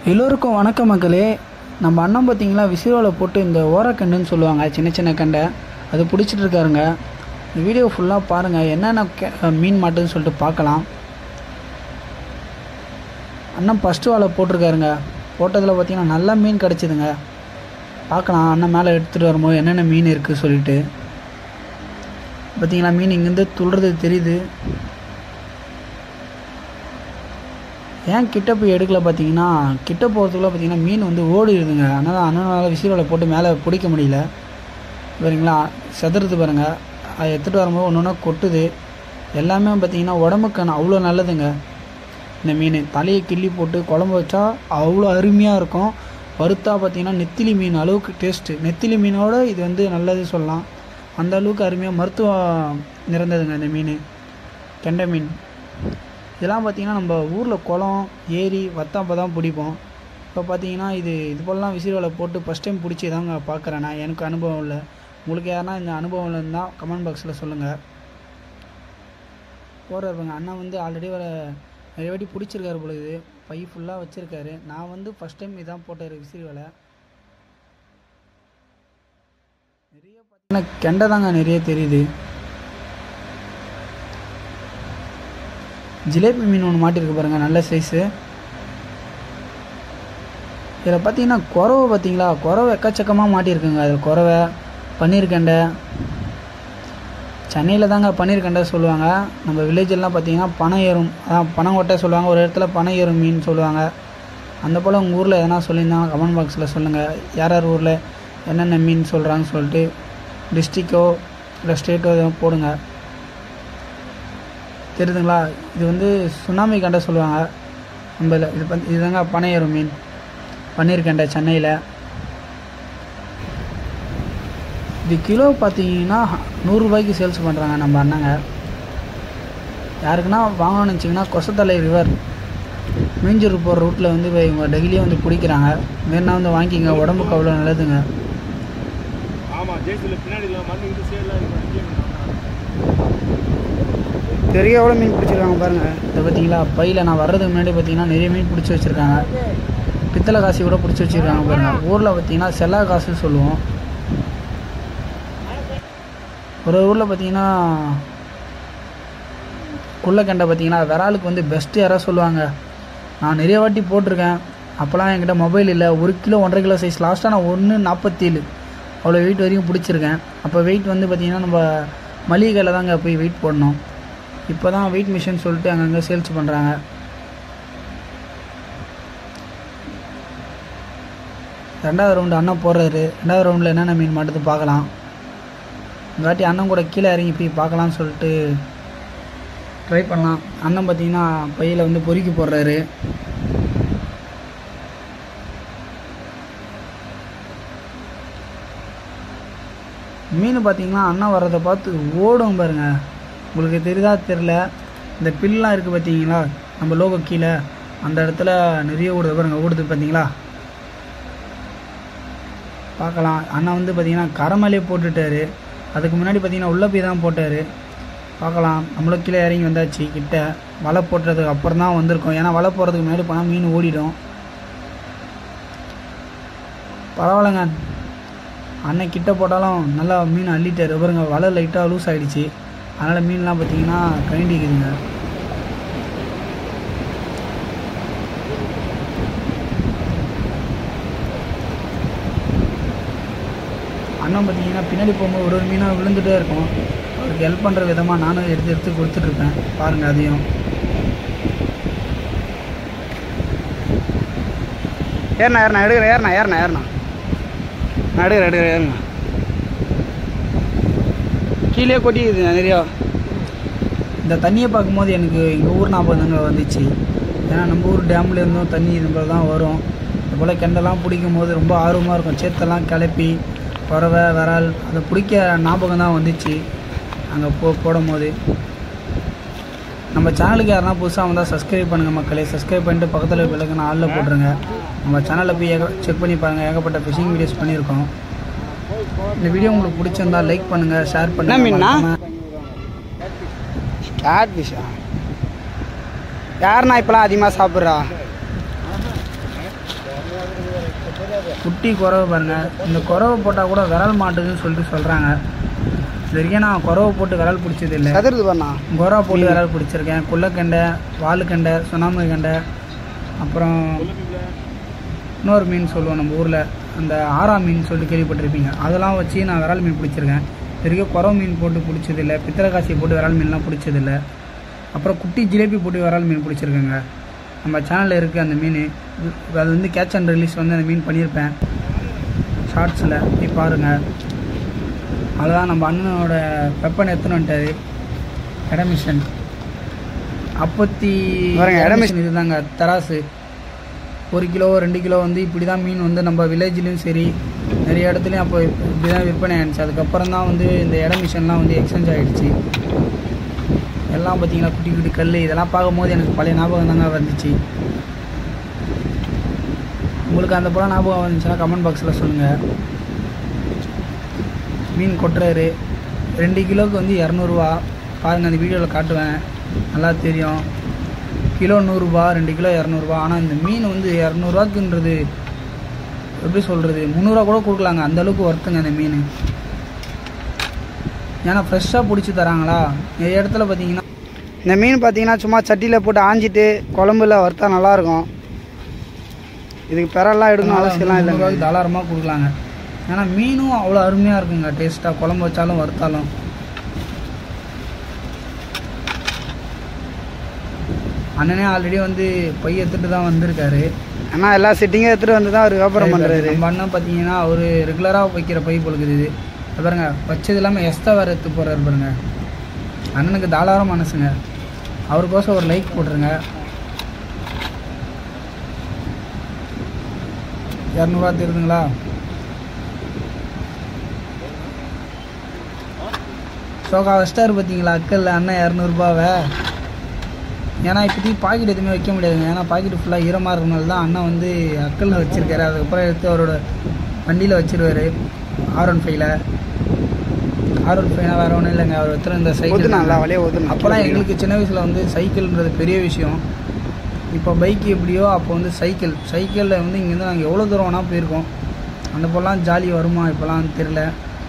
எல்லோருக்கும் வணக்கம் மக்களே நம்ம அண்ணன் பார்த்தீங்களா விசிறோவில் போட்டு இந்த ஓரக்கண்டுன்னு சொல்லுவாங்க சின்ன சின்ன கண்டை அது பிடிச்சிட்டு இருக்காருங்க இந்த வீடியோ ஃபுல்லாக பாருங்கள் என்னென்ன கெ- மீன் மாட்டுன்னு சொல்லிட்டு பார்க்கலாம் அண்ணன் ஃபஸ்ட்டு வாழை போட்டிருக்காருங்க போட்டதில் பார்த்தீங்கன்னா நல்ல மீன் கிடச்சிதுங்க பார்க்கலாம் அண்ணன் மேலே எடுத்துகிட்டு வரும்போது என்னென்ன மீன் இருக்குது சொல்லிட்டு பார்த்தீங்களா மீன் இங்கேருந்து துள்ளுறது தெரியுது ஏன் கிட்ட போய் எடுக்கல பார்த்தீங்கன்னா கிட்ட போகிறதுக்குள்ள பார்த்தீங்கன்னா மீன் வந்து ஓடிடுதுங்க அதனால் அண்ணனால் விசிறோவில் போட்டு மேலே பிடிக்க முடியல சரிங்களா செதறது பாருங்க அதை எடுத்துகிட்டு வரும்போது ஒன்று ஒன்றா கொட்டுது எல்லாமே பார்த்தீங்கன்னா உடம்புக்கு அவ்வளோ நல்லதுங்க இந்த மீன் தலையை கிள்ளி போட்டு குழம்பு வச்சா அவ்வளோ அருமையாக இருக்கும் வறுத்தா பார்த்தீங்கன்னா நெத்திலி மீன் அளவுக்கு டேஸ்ட்டு நெத்திலி மீனோட இது வந்து நல்லது சொல்லலாம் அந்த அளவுக்கு அருமையாக மருத்துவம் நிறைந்ததுங்க இந்த மீன் கெண்டை மீன் இதெல்லாம் பார்த்தீங்கன்னா நம்ம ஊரில் குளம் ஏரி வத்தாப்போ தான் பிடிப்போம் இப்போ பார்த்தீங்கன்னா இது இது போலலாம் விசிறுவலை போட்டு ஃபஸ்ட் டைம் பிடிச்சி தாங்க பார்க்குறேன் நான் எனக்கு அனுபவம் இல்லை உங்களுக்கு யாருன்னா இந்த அனுபவம் இருந்தால் கமெண்ட் பாக்ஸில் சொல்லுங்கள் போடுறவங்க அண்ணன் வந்து ஆல்ரெடி வர நிறைய வாட்டி பிடிச்சிருக்காரு பொழுது பை ஃபுல்லாக வச்சுருக்காரு நான் வந்து ஃபஸ்ட் டைம் இதான் போட்டார் விசிறுவலை நிறைய பார்த்தீங்கன்னா கெண்டை தாங்க நிறைய தெரியுது ஜிலேபி மீன் ஒன்று மாட்டிருக்கு பாருங்கள் நல்ல சைஸு இதில் பார்த்தீங்கன்னா குறவை பார்த்தீங்களா குறவை எக்கச்சக்கமாக மாட்டியிருக்குங்க அதில் குறவை பன்னீர் கண்டை சென்னையில் தாங்க பன்னீர் கண்டை சொல்லுவாங்க நம்ம வில்லேஜெல்லாம் பார்த்தீங்கன்னா பனை ஏறும் அதான் பனங்கொட்டை சொல்லுவாங்க ஒரு இடத்துல பனை ஏறும் மீன் சொல்லுவாங்க அந்த போல் உங்கள் ஊரில் எதனா சொல்லியிருந்தாங்க கமெண்ட் பாக்ஸில் சொல்லுங்கள் யார் யார் ஊரில் என்னென்ன மீன் சொல்கிறாங்கன்னு சொல்லிட்டு டிஸ்ட்ரிக்கோ இல்லை ஸ்டேட்டோ எதுவும் போடுங்க தெரியுதுங்களா இது வந்து சுனாமி கண்டை சொல்லுவாங்க நம்ம இதுல- இது வந்து இதுதாங்க பனையேறும் மீன் பன்னீர் கண்டை சென்னையில் இது கிலோ பார்த்தீங்கன்னா நூறுரூபாய்க்கு சேல்ஸ் பண்ணுறாங்க நம்ம அண்ணங்க யாருக்குன்னா வாங்கணும்னு நினச்சிங்கன்னா கொசத்தலை ரிவர் மீஞ்சூர் போகிற ரூட்டில் வந்து இப்போ இவங்க டெய்லியும் வந்து பிடிக்கிறாங்க வேணா வந்து வாங்கிங்க உடம்புக்கு அவ்வளோ நல்லதுங்க ஆமா ஜேசில பின்னாடி இல்ல மண் இந்த சைடுல பெரிய எவ்வளோ மீன் பிடிச்சிருக்காங்க பாருங்கள் இதை பார்த்தீங்களா பையில் நான் வர்றதுக்கு முன்னாடி பார்த்தீங்கன்னா நிறைய மீன் பிடிச்சி வச்சுருக்காங்க பித்தளை காசு கூட பிடிச்சி வச்சுருக்காங்க பாருங்கள் ஊரில் பார்த்தீங்கன்னா செல்லா காசுன்னு சொல்லுவோம் ஒரு ஊரில் பார்த்தீங்கன்னா குள்ளக்கண்டை பார்த்தீங்கன்னா விராலுக்கு வந்து பெஸ்ட்டு யாராவது சொல்லுவாங்க நான் நிறைய வாட்டி போட்டிருக்கேன் அப்போல்லாம் என்கிட்ட மொபைல் இல்லை ஒரு கிலோ ஒன்றரை கிலோ சைஸ் லாஸ்ட்டாக நான் ஒன்று நாற்பத்தேழு அவ்வளோ வெயிட் வரைக்கும் பிடிச்சிருக்கேன் அப்போ வெயிட் வந்து பார்த்திங்கன்னா நம்ம மளிகை கடையில் தாங்க போய் வெயிட் போடணும் இப்போ தான் வெயிட் மிஷின் சொல்லிட்டு அங்கங்கே சேல்ஸ் பண்ணுறாங்க ரெண்டாவது ரவுண்டு அண்ணன் போடுறாரு ரெண்டாவது ரவுண்டில் என்னென்ன மீன் மாட்டுது பார்க்கலாம் இந்த வாட்டி அண்ணன் கூட கீழே இறங்கி போய் பார்க்கலாம்னு சொல்லிட்டு ட்ரை பண்ணலாம் அண்ணன் பார்த்தீங்கன்னா பையில் வந்து பொறுக்கி போடுறாரு மீன் பார்த்தீங்கன்னா அண்ணன் வர்றதை பார்த்து ஓடும் பாருங்க உங்களுக்கு தெரியுதா தெரில இந்த பில்லாம் இருக்குது பார்த்தீங்களா நம்ம லோகோ கீழே அந்த இடத்துல நிறைய ஓடுது பாருங்க ஓடுது பார்த்தீங்களா பார்க்கலாம் அண்ணன் வந்து பார்த்தீங்கன்னா கரமலே போட்டுட்டாரு அதுக்கு முன்னாடி பார்த்தீங்கன்னா உள்ளே போய் தான் போட்டார் பார்க்கலாம் நம்மளும் கீழே இறங்கி வந்தாச்சு கிட்ட வலை போட்டுறதுக்கு அப்புறம் தான் வந்திருக்கோம் ஏன்னா வலை போடுறதுக்கு முன்னாடி போனால் மீன் ஓடிடும் பரவாயில்லைங்க அண்ணன் கிட்ட போட்டாலும் நல்லா மீன் அள்ளிட்டாரு பாருங்க வலை லைட்டாக லூஸ் ஆகிடுச்சு அதனால் மீன்லாம் பார்த்தீங்கன்னா கண்டிக்குதுங்க அண்ணன் பார்த்தீங்கன்னா பின்னாடி போகும்போது ஒரு ஒரு மீனாக விழுந்துட்டே இருக்கும் அவருக்கு ஹெல்ப் பண்ணுற விதமாக நானும் எடுத்து எடுத்து கொடுத்துட்ருப்பேன் பாருங்கள் அதையும் ஏறிண்ணா ஏறிண்ணா எடுக்கிறேன் ஏறிண்ணா ஏறிண்ணா ஏறிண்ணா நான் எடுக்கிறேன் எடுக்கிறேன் ஏறுங்க கீழே கொட்டிக்குது நிறையா இந்த தண்ணியை பார்க்கும்போது எனக்கு எங்கள் ஊர் ஞாபகம் தாங்க வந்துச்சு ஏன்னா நம்ம ஊர் டேம்ல இருந்தும் தண்ணி இது போல தான் வரும் இது போல் கெண்டெல்லாம் பிடிக்கும் போது ரொம்ப ஆர்வமாக இருக்கும் சேத்தெல்லாம் கிளப்பி பறவை விரால் அதை பிடிக்க ஞாபகம் தான் வந்துச்சு அங்கே போ போடும்போது நம்ம சேனலுக்கு யாருன்னா புதுசாக வந்தால் சப்ஸ்கிரைப் பண்ணுங்கள் மக்களே சப்ஸ்கிரைப் பண்ணிட்டு பக்கத்தில் விளக்குன்னு ஆளில் போட்டுருங்க நம்ம சேனலில் போய் ஏக செக் பண்ணி பாருங்கள் ஏகப்பட்ட ஃபிஷிங் வீடியோஸ் பண்ணியிருக்கோம் இந்த வீடியோ உங்களுக்கு பிடிச்சிருந்தா லைக் பண்ணுங்கள் ஷேர் பண்ணுங்கள் மீன்னா? கேட் ஃபிஷ்ஷா யாருண்ணா இப்போலாம் அதிகமாக சாப்பிட்றா குட்டி குறவை பாருங்க இந்த குறவை போட்டால் கூட விரல் மாட்டுதுன்னு சொல்லிட்டு சொல்கிறாங்க இது வரைக்கும் நான் குறவை போட்டு விரல் பிடிச்சது இல்லை சதுரது பண்ணா குறவை போட்டு விரல் பிடிச்சிருக்கேன் குள்ளக்கெண்டை வாலுக்கெண்டை சுனாமி கெண்டை அப்புறம் இன்னொரு மீன் சொல்லுவோம் நம்ம ஊரில் அந்த ஆரா மீன் சொல்லிட்டு கேள்விப்பட்டிருப்பீங்க அதெல்லாம் வச்சு நான் விரல் மீன் பிடிச்சிருக்கேன் இது வரைக்கும் குறவை மீன் போட்டு பிடிச்சதில்லை பித்தளைக்காசி போட்டு விரல் மீன்லாம் பிடிச்சதில்லை அப்புறம் குட்டி ஜிலேபி போட்டு விரல் மீன் பிடிச்சிருக்கேங்க நம்ம சேனலில் இருக்குது அந்த மீன் அது வந்து கேட்ச் அண்ட் ரிலீஸ் வந்து அந்த மீன் பண்ணியிருப்பேன் ஷார்ட்ஸில் போய் பாருங்கள் அதுதான் நம்ம அண்ணனோட வெப்பன் எடுத்துன்னு வந்துட்டாரு எடமிஷன் அப்பத்தி பாருங்க, எடமிஷன். இதுதாங்க தராசு ஒரு கிலோ ரெண்டு கிலோ வந்து இப்படி தான் மீன் வந்து நம்ம வில்லேஜ்லேயும் சரி நிறைய இடத்துலையும் அப்போ இப்படி தான் விற்பனை ஆயிடுச்சு அதுக்கப்புறம் தான் வந்து இந்த இட மிஷன்லாம் வந்து எக்ஸ்சேஞ்ச் ஆகிடுச்சு எல்லாம் பார்த்தீங்கன்னா குட்டி குட்டி கல் இதெல்லாம் பார்க்கும்போது எனக்கு பழைய ஞாபகம் தாங்க வந்துச்சு உங்களுக்கு அந்த போல ஞாபகம் வந்துச்சுன்னா கமெண்ட் பாக்ஸில் சொல்லுங்கள் மீன் கொட்டுறாரு ரெண்டு கிலோவுக்கு வந்து இரநூறுவா பாருங்கள் அந்த வீடியோவில் காட்டுவேன் நல்லா தெரியும் கிலோ நூறுரூபா ரெண்டு கிலோ இரநூறுபா ஆனால் இந்த மீன் வந்து இரநூறுவாக்குன்றது எப்படி சொல்கிறது முந்நூறுரூவா கூட கொடுக்கலாங்க அந்த அளவுக்கு ஒர்த்துங்க அந்த மீன் ஏன்னா ஃப்ரெஷ்ஷாக பிடிச்சி தராங்களா நிறைய இடத்துல பார்த்தீங்கன்னா இந்த மீன் பார்த்தீங்கன்னா சும்மா சட்டியில் போட்டு ஆஞ்சிட்டு குழம்புல வறுத்தா நல்லாயிருக்கும் இதுக்கு பெறெல்லாம் எடுக்கணும் அவசியம்லாம் இல்லைங்க முந்நூறுவாய்க்கு தாராளமாக கொடுக்கலாங்க ஏன்னா மீனும் அவ்வளோ அருமையாக இருக்குங்க டேஸ்ட்டாக குழம்பு வச்சாலும் வறுத்தாலும் அண்ணனே ஆல்ரெடி வந்து பை எடுத்துட்டு தான் வந்திருக்காரு ஆனால் எல்லா செட்டிங்கும் எடுத்துகிட்டு வந்து தான் அவர் வியாபாரம் பண்ணுறாரு நம்ம அண்ணன் பார்த்தீங்கன்னா அவர் ரெகுலராக வைக்கிற பை பொழுது இது இது பாருங்க வச்சது இல்லாமல் எஸ்தா வேறு எடுத்து போகிறாரு பாருங்க அண்ணனுக்கு தாராள மனசுங்க அவருக்கோசம் ஒரு லைக் போட்டுருங்க இரநூறுவா தெரியுதுங்களா சோகா வச்சிட்டாரு பார்த்தீங்களா அக்கல்ல அண்ணன் இரநூறுபாவை ஏன்னா இப்போதைக்கு பாக்கெட் எதுவுமே வைக்க முடியாதுங்க ஏன்னா பாக்கெட் ஃபுல்லாக ஈரமாக இருக்கனால தான் அண்ணன் வந்து அக்கல்ல வச்சிருக்காரு அதுக்கப்புறம் எடுத்து அவரோட வண்டியில் வச்சிருவாரு ஆர் ஒன் ஃபைவ்ல ஆர் ஒன் ஃபைவ்னா வேறு ஒன்றும் இல்லைங்க அவர் எடுத்துகிட்டு இந்த சைக்கிள் ஒதுனா வழியே ஒதுனா அப்போலாம் எங்களுக்கு சின்ன வயசில் வந்து சைக்கிள்ன்றது பெரிய விஷயம் இப்போ பைக் எப்படியோ அப்போ வந்து சைக்கிள் சைக்கிளில் வந்து இங்கேருந்து நாங்கள் எவ்வளோ தூரம் வேணால் போயிருக்கோம் அந்த போலாம் ஜாலி வருமா இப்போலாம் தெரில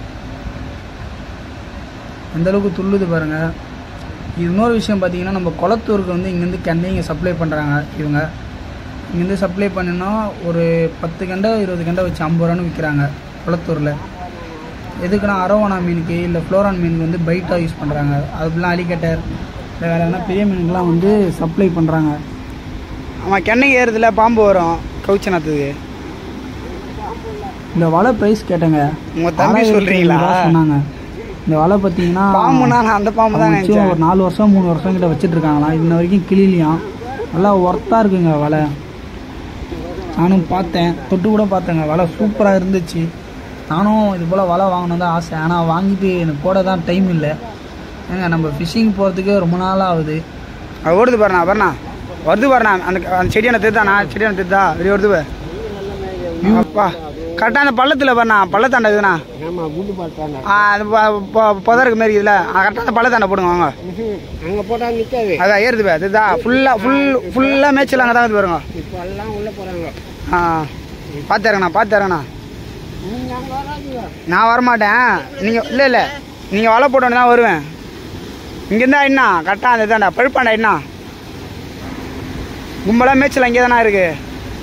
எந்த அளவுக்கு துள்ளுது பாருங்கள் இது இன்னொரு விஷயம் பார்த்தீங்கன்னா நம்ம குளத்தூருக்கு வந்து இங்கேருந்து கெண்டை இங்கே சப்ளை பண்ணுறாங்க இவங்க இங்கேருந்து சப்ளை பண்ணினா ஒரு பத்து கண்டை இருபது கண்டை வச்சு ஐம்பது ரூபான்னு விற்கிறாங்க குளத்தூரில் எதுக்குன்னா அரவணா மீனுக்கு இல்லை ஃப்ளோரான் மீனுக்கு வந்து பைட்டாக யூஸ் பண்ணுறாங்க அதுக்கெல்லாம் அலிகேட்டர் இல்லை வேறு எதனா பெரிய மீனுக்கெலாம் வந்து சப்ளை பண்ணுறாங்க ஆமாம் கெண்ணைக்கு ஏறுதுல பாம்பு வரும் கவுச்சனத்துக்கு இந்த வலை ப்ரைஸ் கேட்டேங்க உங்கள் தம்பி ஆறாயிரத்தி சொல்கிறீங்களா ஐநூறு ரூபா சொன்னாங்க இந்த வலை பார்த்தீங்கன்னா பாம்புனா நான் அந்த பாம்பு தான் அவங்க வச்சு நினச்சேன் ஒரு நாலு வருஷம் மூணு வருஷம் கிட்ட வச்சுட்டு இருக்காங்களாம் இன்ன வரைக்கும் கிளிலையும் நல்லா ஒர்த்தாக இருக்குங்க வலை நானும் பார்த்தேன் தொட்டு கூட பார்த்தேங்க வலை சூப்பராக இருந்துச்சு நானும் இது போல் வலை வாங்கணும் தான் ஆசை ஆனால் வாங்கிட்டு எனக்கு போட தான் டைம் இல்லை ஏங்க நம்ம ஃபிஷ்ஷிங் போகிறதுக்கே ரொம்ப நாள் ஆகுது அது ஓடுது பாருண்ணா பாருண்ணா வருது பாருண்ணா அந்த அந்த செடியான திருத்தாண்ணா செடியான திருத்தா வெளியே வருது பாரு. அப்பா கரெக்டாக அந்த பள்ளத்தில் பாருண்ணா பள்ளத்தாண்ட இதுண்ணா ஆ அது ப- பொ- புதருக்கு மாரி இதில் கரெக்டாக அந்த பள்ளத்தாண்ட போடுங்க வாங்க அங்க போட்டா நிக்காது அதான் ஏறுது பா இதுதான் ஃபுல்லாக ஃபுல் ஃபுல்லாக மேய்ச்சல் அங்கே தான் வந்து பாருங்க இப்ப எல்லாம் உள்ள போறாங்க ஆ பார்த்துறேங்கண்ணா பார்த்துறேங்கண்ணா நீங்க அங்க வராதீங்க நான் வரமாட்டேன் நீங்கள் இல்லை இல்லை நீங்கள் வலை போட்டோன்னு தான் வருவேன் இங்கேருந்தா என்ன கரெக்டாக அந்த இதாண்டா பழுப்பாண்டா என்ன கும்பலாக மேய்ச்சல் அங்கே தானே இருக்குது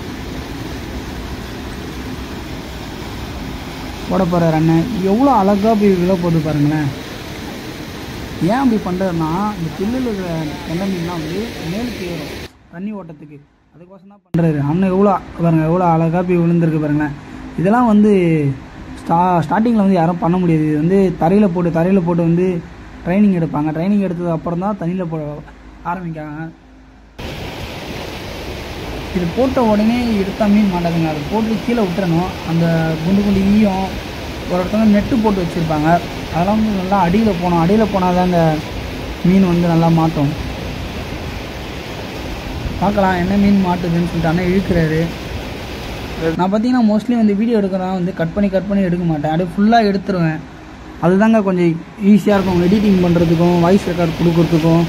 போட போகிறார் அண்ணன் எவ்வளோ அழகாக போய் விழ போகுது பாருங்களேன் ஏன் அப்படி பண்ணுறதுனா இந்த பில்லில் இருக்கிற கெண்டை மீன்லாம் வந்து மேலுக்கு ஏறும் தண்ணி ஓட்டத்துக்கு அதுக்கோசம் தான் பண்ணுறாரு அண்ணன் எவ்வளோ பாருங்க எவ்வளோ அழகாக போய் விழுந்திருக்கு பாருங்களேன் இதெல்லாம் வந்து ஸ்டா ஸ்டார்டிங்கில் வந்து யாரும் பண்ண முடியாது இது வந்து தரையில் போட்டு தரையில் போட்டு வந்து ட்ரைனிங் எடுப்பாங்க ட்ரைனிங் எடுத்தது அப்புறம் தான் தண்ணியில் போட ஆரம்பிக்காங்க இது போட்ட உடனே எடுத்தா மீன் மாட்டாதுங்க அதை போட்டு கீழே விட்டுறணும் அந்த குண்டு குண்டு ஈயம் ஒரு ஒருத்தவங்க நெட்டு போட்டு வச்சுருப்பாங்க அதெல்லாம் வந்து நல்லா அடியில் போகணும் அடியில் போனால் தாங்க மீன் வந்து நல்லா மாட்டும் பார்க்கலாம் என்ன மீன் மாட்டுதுன்னு சொல்லிட்டு அண்ணன் இழுக்கிறாரு நான் பார்த்தீங்கன்னா மோஸ்ட்லி வந்து வீடியோ எடுக்கிறதா வந்து கட் பண்ணி கட் பண்ணி எடுக்க மாட்டேன் அப்படியே ஃபுல்லாக எடுத்துருவேன் அதுதாங்க கொஞ்சம் ஈஸியாக இருக்கும் எடிட்டிங் பண்ணுறதுக்கும் வாய்ஸ் ரெக்கார்ட் கொடுக்கறதுக்கும்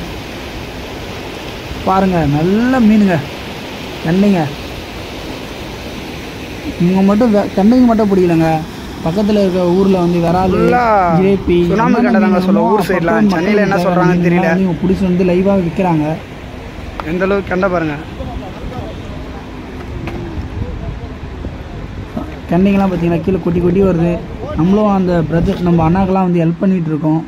பாருங்கள் நல்ல மீனுங்க நன்றிங்க இவங்க மட்டும் வெ- கெண்டைங்க மட்டும் பிடிக்கலங்க பக்கத்தில் இருக்க ஊரில் வந்து விரால் ஃபுல்லா ஜிலேபி சுனாமி கண்டதாங்க சொல்ல ஊர் சைட்லாம் சென்னையில் என்ன சொல்கிறாங்கன்னு தெரியல இவங்க பிடிச்சி வந்து லைவாக விற்கிறாங்க எந்த அளவுக்கு கண்ட பாருங்க கெண்டைங்கெல்லாம் பார்த்தீங்கன்னா கீழே கொட்டி கொட்டி வருது நம்மளும் அந்த பிரதர் நம்ம அண்ணாக்கெல்லாம் வந்து ஹெல்ப் பண்ணிகிட்டு இருக்கோம்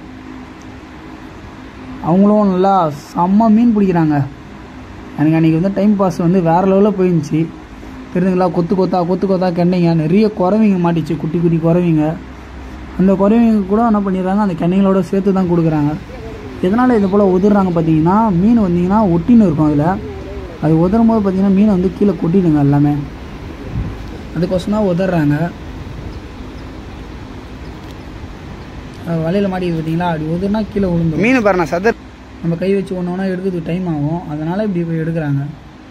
அவங்களும் நல்லா செம்ம மீன் பிடிக்கிறாங்க எனக்கு அன்றைக்கி வந்து டைம் பாஸ் வந்து வேறு லெவலில் போயிருந்துச்சு தெரிஞ்சுங்களா கொத்து கொத்தா கொத்து கொத்தா கெண்டைங்க நிறைய குறவைங்க மாட்டிச்சு குட்டி குட்டி குறவைங்க அந்த குறவைங்க கூட என்ன பண்ணிடுறாங்க அந்த கெண்டைங்களோட சேர்த்து தான் கொடுக்குறாங்க எதனால் இது போல் உதிர்றாங்க பார்த்தீங்கன்னா மீன் வந்தீங்கன்னா ஒட்டின்னு இருக்கும் அதில் அது உதரும் போது பார்த்தீங்கன்னா மீனை வந்து கீழே கொட்டிடுங்க எல்லாமே அதுக்கோசம் தான் உதறாங்க வலையில் மாட்டிது பார்த்தீங்களா அப்படி உதறினா கீழே விழுந்துரும் மீன் பாருண்ணா சதர் நம்ம கை வச்சு ஒன்று ஒன்றா எடுக்கிறதுக்கு டைம் ஆகும் அதனால் இப்படி போய் எடுக்கிறாங்க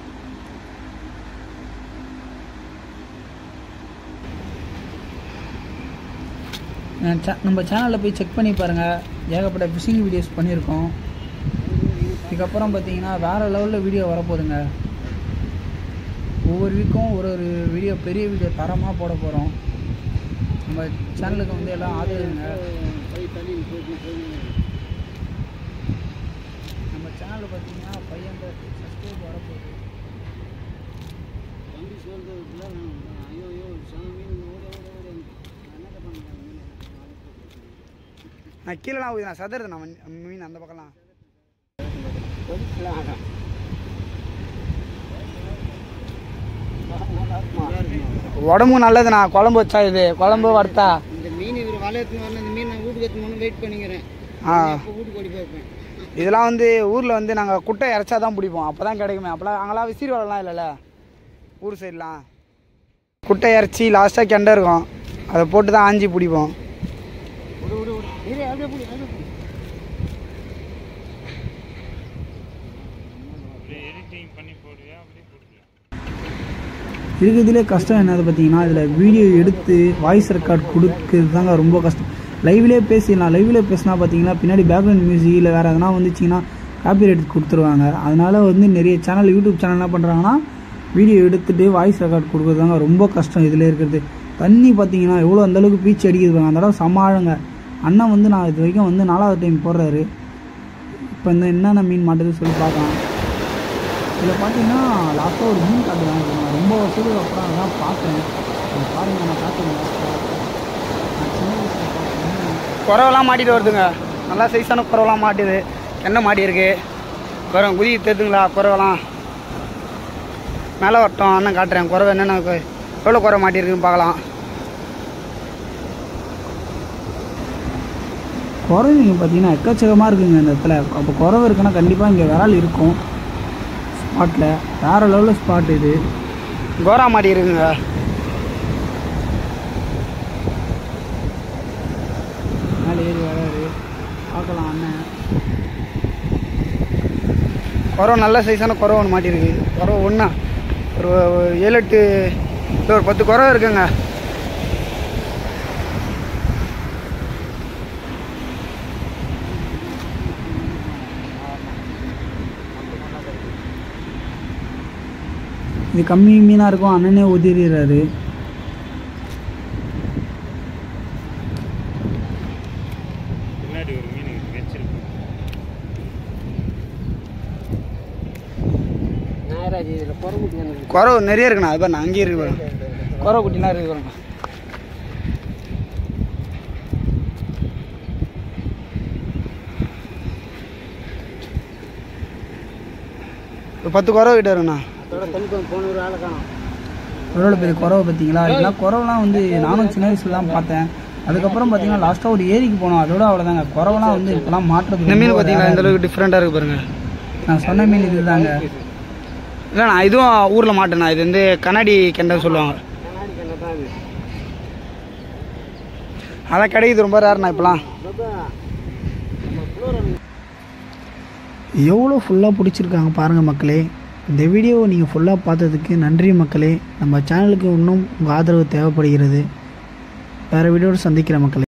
அஹ் சே- நம்ம சேனலில் போய் செக் பண்ணி பாருங்கள் ஏகப்பட்ட ஃபிஷிங் வீடியோஸ் பண்ணியிருக்கோம் இதுக்கப்புறம் பார்த்தீங்கன்னா வேறு லெவலில் வீடியோ வரப்போகுதுங்க ஒவ்வொரு வீக்கும் ஒரு ஒரு வீடியோ பெரிய வீடியோ தரமாக போட போகிறோம் நம்ம சேனலுக்கு வந்து எல்லாம் ஆதரவுங்க நம்ம சேனலில் பார்த்தீங்கன்னா ஃபைவ் ஹண்ட்ரட் சப்ஸ்கிரைப் வரப்போகுது நான் கீழேலாம் ஊதி நான் சதறது நான் மீன் அந்த பக்கம்லாம் உடம்பு நல்லதுண்ணா குழம்பு வச்சா இது குழம்பு வறுத்தா இந்த மீன் இவர் வலை எடுத்துன்னு வரணும் இந்த மீன் நான் வீட்டுக்கு எடுத்துன்னு வெயிட் பண்ணிக்கிறேன் ஆ இப்போ வீட்டுக்கு ஓடி போயிருப்பேன் இதெல்லாம் வந்து ஊரில் வந்து நாங்கள் குட்டை இறச்சா தான் பிடிப்போம் அப்போ தான் கிடைக்குமே அப்போலாம் அங்கெல்லாம் விசிறி வலைலாம் இல்லைல்ல ஊர் சைட்லாம் குட்டை இறச்சி லாஸ்ட்டாக கெண்டை இருக்கும் அதை போட்டு தான் ஆஞ்சி பிடிப்போம் இரு அப்படியே போடு, அப்படியே போடு. இருக்கிறதுலே கஷ்டம் என்னது பார்த்தீங்கன்னா இதில் வீடியோ எடுத்து வாய்ஸ் ரெக்கார்ட் கொடுக்கறது தாங்க ரொம்ப கஷ்டம் லைவ்லேயே பேசிடலாம் லைவ்லேயே பேசினா பார்த்தீங்கன்னா பின்னாடி பேக்ரவுண்ட் மியூசிக் இல்லை வேறு எதனா வந்துச்சுன்னா காப்பிரைட் கொடுத்துருவாங்க அதனால் வந்து நிறைய சேனல் யூடியூப் சேனல் என்ன பண்ணுறாங்கன்னா வீடியோ எடுத்துகிட்டு வாய்ஸ் ரெக்கார்ட் கொடுக்குறது தாங்க ரொம்ப கஷ்டம் இதில் இருக்கிறது தண்ணி பார்த்தீங்கன்னா எவ்வளோ அந்தளவுக்கு பீச்சு அடிக்குது பாருங்க அந்த இடம் செம்ம ஆழங்க அண்ணன் வந்து நான் இது வரைக்கும் வந்து நாலாவது டைம் போடுறாரு இப்போ இந்த என்னென்ன மீன் மாட்டுது சொல்லி பார்க்கலாம் இதில் பார்த்தீங்கன்னா லாஸ்ட்டாக ஒரு மீன் காட்டுறாங்க நான் ரொம்ப வருஷத்துக்கு அப்புறம் அதான் பார்த்தேன் அது பாருங்க நான் காட்டுறேன் லாஸ்ட்டாக நான் சின்ன வயசுல பார்த்தேன் குறவெல்லாம் மாட்டிட்டு வருதுங்க நல்லா சைஸான குறவெல்லாம் மாட்டுது எண்ணெய் மாட்டி இருக்கு குறவை குதி தெரிதுங்களா குறவெல்லாம் மேலே வரட்டும் அண்ணன் காட்டுறேன் குறவை என்னென்ன கு- எவ்வளோ குறவை மாட்டியிருக்குன்னு பார்க்கலாம் குறவைங்க பார்த்தீங்கன்னா எக்கச்சக்கமாக இருக்குங்க இந்த இடத்துல அப்போ குறவை இருக்குன்னா கண்டிப்பாக இங்கே விரால் இருக்கும் ஸ்பாட்டில் வேறு லெவலில் ஸ்பாட் இது கோரா மாட்டி இருக்குங்க மேலே ஏறி வராரு பார்க்கலாம் அண்ணன் குறவை நல்ல சைஸான குறவை ஒன்று மாட்டியிருக்கு குறவை ஒன்றா ஒரு ஒரு ஏழு எட்டு இல்ல ஒரு பத்து குறவை இருக்குங்க இது கம்மி மீனாக இருக்கும் அண்ணனே உதிரிறாரு பின்னாடி ஒரு மீன் வச்சிருக்கு நாகராஜ் இதில் குறமுட்டி வந்து குறவு நிறைய இருக்குண்ணா அது பாருண்ணா அங்கேயே இருக்கு பாருங்க குறவை குட்டிலாம் இருக்கு பாருங்க ஒரு பத்து குறவை கிட்ட இருக்குண்ணா அதோட தண்ணி போன ஒரு ஆளை காணும் எவ்வளோ பெரிய குறவை பார்த்தீங்களா இதெல்லாம் குறவெல்லாம் வந்து நானும் சின்ன வயசுல தான் பார்த்தேன் அதுக்கப்புறம் பார்த்தீங்கன்னா லாஸ்ட்டாக ஒரு ஏரிக்கு போனோம் அதோட அவ்வளோதாங்க குறவெல்லாம் வந்து இப்போலாம் மாற்றுறது இந்த மீன் ரொம்ப பார்த்தீங்களா rare. இந்த அளவுக்கு டிஃப்ரெண்ட்டாக இருக்கு பாருங்க நான் சொன்ன மீன் இதுதாங்க இல்லைண்ணா இதுவும் ஊரில் மாட்டேண்ணா இது வந்து கண்ணாடி கெண்டைன்னு சொல்லுவாங்க கண்ணாடி கண்ணை தான் இது அதான் கிடைக்குது ரொம்ப ரேர்ண்ணா இப்போலாம் நம்ம ஃப்ளோரல் எவ்வளோ ஃபுல்லாக பிடிச்சிருக்காங்க பாருங்கள் மக்களே இந்த வீடியோவை நீங்கள் ஃபுல்லாக பார்த்ததுக்கு நன்றி மக்களே நம்ம சேனலுக்கு இன்னும் உங்கள் ஆதரவு தேவைப்படுகிறது வேறு வீடியோவில் சந்திக்கிற மக்களே